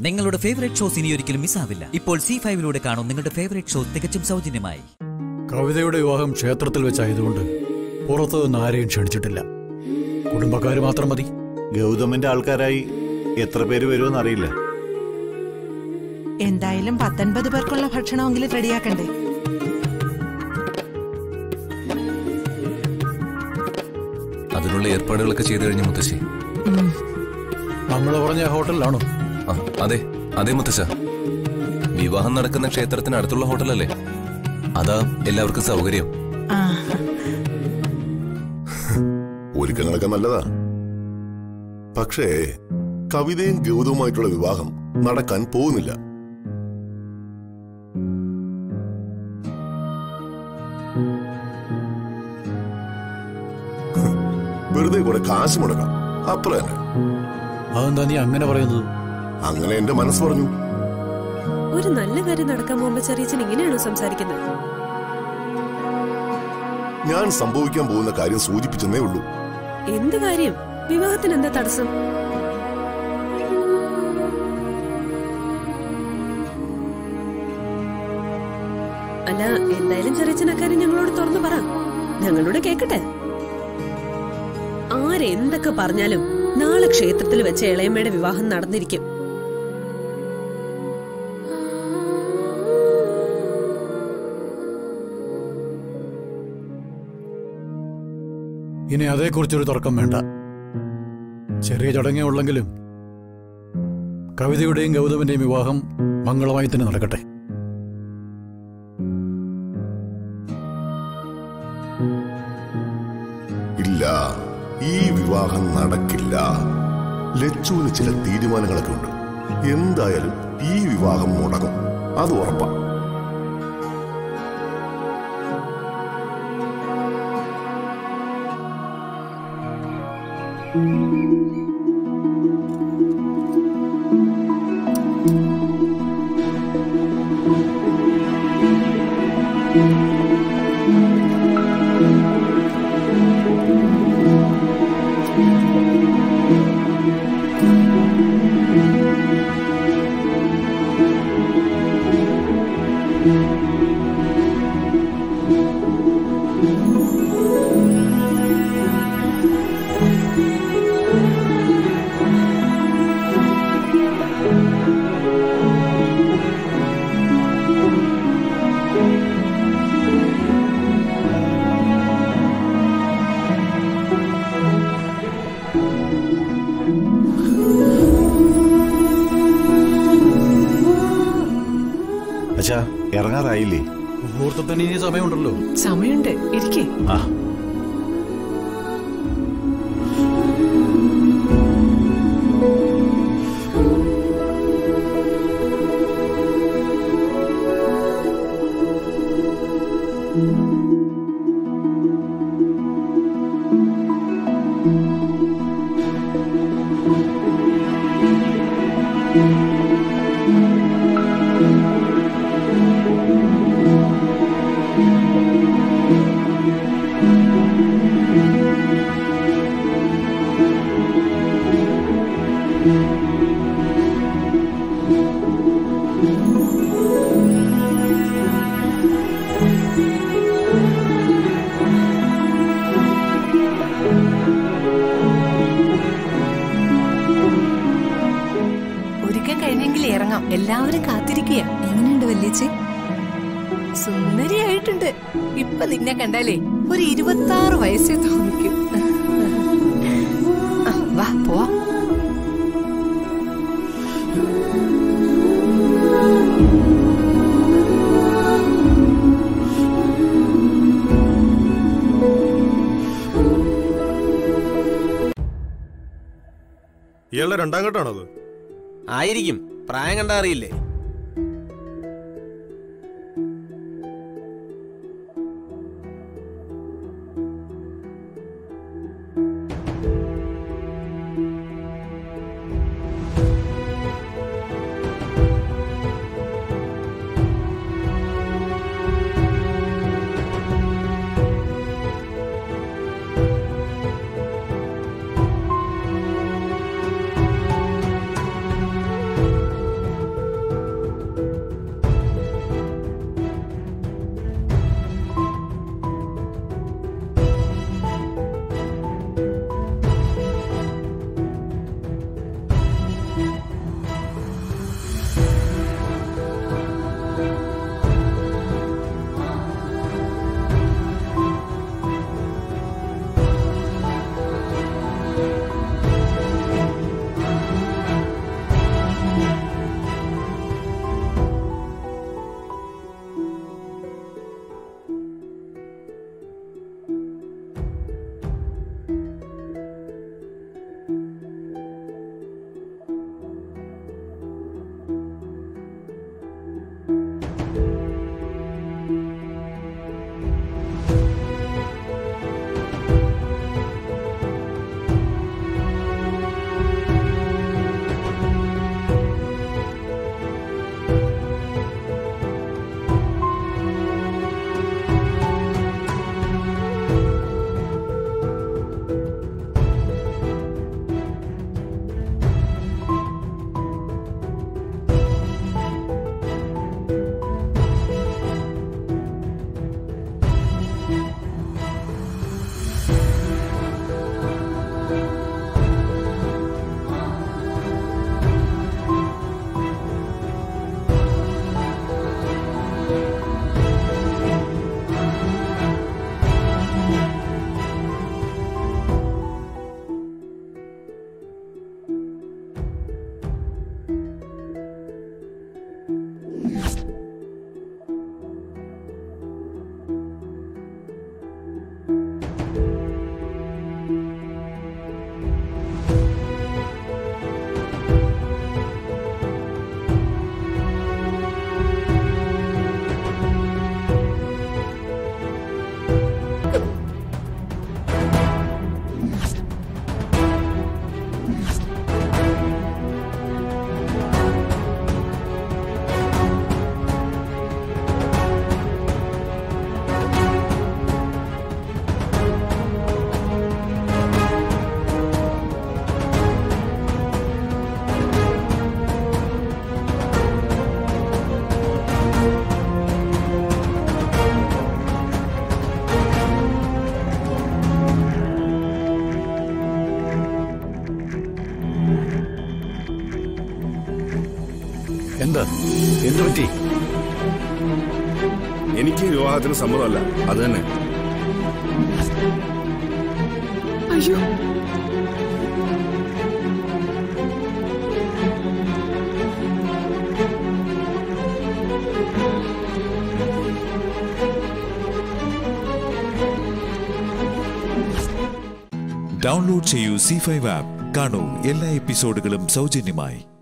നിങ്ങളുടെ favourite shows ഇനി ഒരിക്കലും മിസ്സാവില്ല ഇപ്പോൾ സി ഫൈവിലൂടെ കാണും നിങ്ങളുടെ ഫേവറേറ്റ് ഷോ തികച്ചും സൗജന്യമായി കവിതയുടെ വിവാഹം ക്ഷേത്രത്തിൽ വെച്ചായതുകൊണ്ട് പുറത്തു നിന്ന് ആരെയും ക്ഷണിച്ചിട്ടില്ല കുടുംബക്കാർ മാത്രം മതി ഗൗതമന്റെ ആൾക്കാരായി എത്ര പേര് വരുമെന്ന് അറിയില്ല എന്തായാലും പത്തൊൻപത് പേർക്കുള്ള ഭക്ഷണമെങ്കിലും റെഡിയാക്കണ്ടേ അതിനുള്ള ഏർപ്പാടുകളൊക്കെ ചെയ്തു കഴിഞ്ഞു മുത്തശ്ശി നമ്മൾ പറഞ്ഞ ഹോട്ടലിലാണോ ആ അതെ അതെ മുത്തശ്ശ വിവാഹം നടക്കുന്ന ക്ഷേത്രത്തിന് അടുത്തുള്ള ഹോട്ടലല്ലേ അതാ എല്ലാവർക്കും സൗകര്യം ആ ഒരുക്കങ്ങളൊക്കെ നല്ലതാ പക്ഷേ കവിതയും ഗൗതവുമായിട്ടുള്ള വിവാഹം നടക്കാൻ പോകുന്നില്ല വെറുതെ കുറെ കാശ് മുടക്കാം അത്ര തന്നെ അതെന്താ നീ അങ്ങനെ പറയുന്നത് അങ്ങനെ എന്റെ മനസ്സ് പറഞ്ഞു ഒരു നല്ല കാര്യം നടക്കാൻ പോകുമ്പോ ചെറിയച്ചൻ ഇങ്ങനെയാണോ സംസാരിക്കുന്നത് ഞാൻ സംഭവിക്കാൻ പോകുന്ന കാര്യം സൂചിപ്പിച്ചെന്നേ ഉള്ളൂ എന്ത് കാര്യം വിവാഹത്തിന് എന്താ തടസ്സം അല്ല എന്തായാലും ചെറിയച്ചൻ അക്കാര്യം ഞങ്ങളോട് തുറന്നു പറ ഞങ്ങളോട് കേക്കട്ടെ ആരെന്തൊക്കെ പറഞ്ഞാലും നാളെ ക്ഷേത്രത്തിൽ വെച്ച് ഇളയമ്മയുടെ വിവാഹം നടന്നിരിക്കും ഇനി അതേക്കുറിച്ചൊരു തർക്കം വേണ്ട ചെറിയ ചടങ്ങേ ഉള്ളെങ്കിലും കവിതയുടെയും ഗൗതമിന്റെയും വിവാഹം മംഗളമായി തന്നെ നടക്കട്ടെ ഇല്ല ഈ വിവാഹം നടക്കില്ല ലച്ചുവിന് ചില തീരുമാനങ്ങളൊക്കെ ഉണ്ട് എന്തായാലും ഈ വിവാഹം മുടങ്ങും അത് ഉറപ്പാ അച്ഛാ ഇറങ്ങാറായില്ലേ മുഹൂർത്തത്തിന് ഇനി സമയമുണ്ടല്ലോ സമയമുണ്ട് ഇരിക്കേ ആ ഒരുക്കം കഴിഞ്ഞെങ്കിൽ ഇറങ്ങാം എല്ലാവരും കാത്തിരിക്കുക എങ്ങനെയുണ്ട് വല്യച്ചി സുന്ദരിയായിട്ടുണ്ട് ഇപ്പൊ നിന്നെ കണ്ടാലേ ഒരു ഇരുപത്തി ആറ് വയസ്സേ തോന്നിക്കും ആ, വാ പോവാ ഇയാളുടെ രണ്ടാം ഘട്ടമാണോ അത് ആയിരിക്കും പ്രായം കണ്ടാ അറിയില്ലേ എന്താ എന്തു പറ്റി എനിക്ക് ഈ വിവാഹത്തിന് സമ്മതമല്ല അത് തന്നെ അയ്യോ ഡൗൺലോഡ് ചെയ്യൂ സി ഫൈവ് ആപ്പ് കാണൂ എല്ലാ എപ്പിസോഡുകളും സൗജന്യമായി